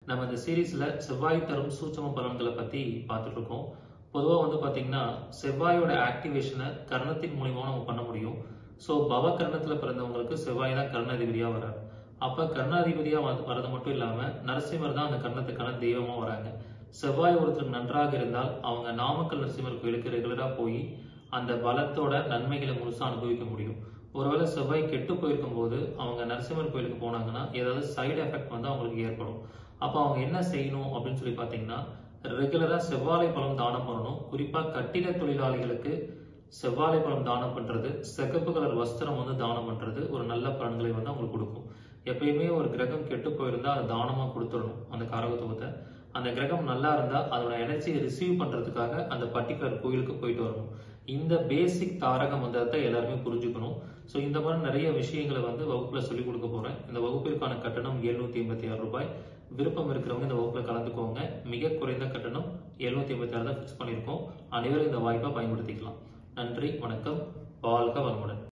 நம்ம இந்த சீரீஸ்ல செவ்வாய் தரும் சூட்சம பலன்களை பத்தி பார்த்துட்டு இருக்கோம் பொதுவா வந்து பாத்தீங்கன்னா செவ்வாயோட ஆக்டிவேஷனை கர்ணத்தின் மூலியமா நம்ம பண்ண முடியும் ஸோ பவ கர்ணத்துல பிறந்தவங்களுக்கு செவ்வாய் தான் கர்ணாதிபதியா வரார் அப்ப கர்ணாதிபதியா வந்து வரது மட்டும் இல்லாம நரசிம்மர் தான் அந்த கர்ணத்துக்கான தெய்வமா வராங்க செவ்வாய் ஒருத்தருக்கு நன்றாக இருந்தால் அவங்க நாமக்கல் நரசிம்மர் கோயிலுக்கு ரெகுலரா போய் அந்த பலத்தோட நன்மைகளை முழுசா அனுபவிக்க முடியும் ஒருவேளை செவ்வாய் கெட்டு போயிருக்கும் போது அவங்க நரசிம்மர் கோயிலுக்கு போனாங்கன்னா ஏதாவது சைடு எஃபெக்ட் வந்து அவங்களுக்கு ஏற்படும் அப்போ அவங்க என்ன செய்யணும் அப்படின்னு சொல்லி பார்த்தீங்கன்னா ரெகுலரா செவ்வாழை பழம் தானம் பண்ணணும் குறிப்பா கட்டிட தொழிலாளிகளுக்கு செவ்வாழை பழம் தானம் பண்றது சிகப்பு கலர் வஸ்திரம் வந்து தானம் பண்றது ஒரு நல்ல பலன்களை வந்து அவங்களுக்கு கொடுக்கும் எப்பயுமே ஒரு கிரகம் கெட்டு போயிருந்தா அதை தானமா கொடுத்துடணும் அந்த காரகத்துவத்தை அந்த கிரகம் நல்லா இருந்தா அதோட எனர்ஜியை ரிசீவ் பண்றதுக்காக அந்த பர்டிகுலர் கோயிலுக்கு போயிட்டு வரணும் இந்த பேசிக் தாரக மந்திரத்தை எல்லாருமே புரிஞ்சுக்கணும் ஸோ இந்த மாதிரி நிறைய விஷயங்களை வந்து வகுப்புல சொல்லிக் கொடுக்க போறேன் இந்த வகுப்பிற்கான கட்டணம் எழுநூத்தி எண்பத்தி ஆறு ரூபாய் விருப்பம் இருக்கிறவங்க இந்த வகுப்புல கலந்துக்கோங்க மிக குறைந்த கட்டணம் எழுநூத்தி எண்பத்தி ஆறு தான் ஃபிக்ஸ் பண்ணியிருக்கோம் அனைவரும் இந்த வாய்ப்பை பயன்படுத்திக்கலாம் நன்றி வணக்கம் வாழ்க வளமுடன்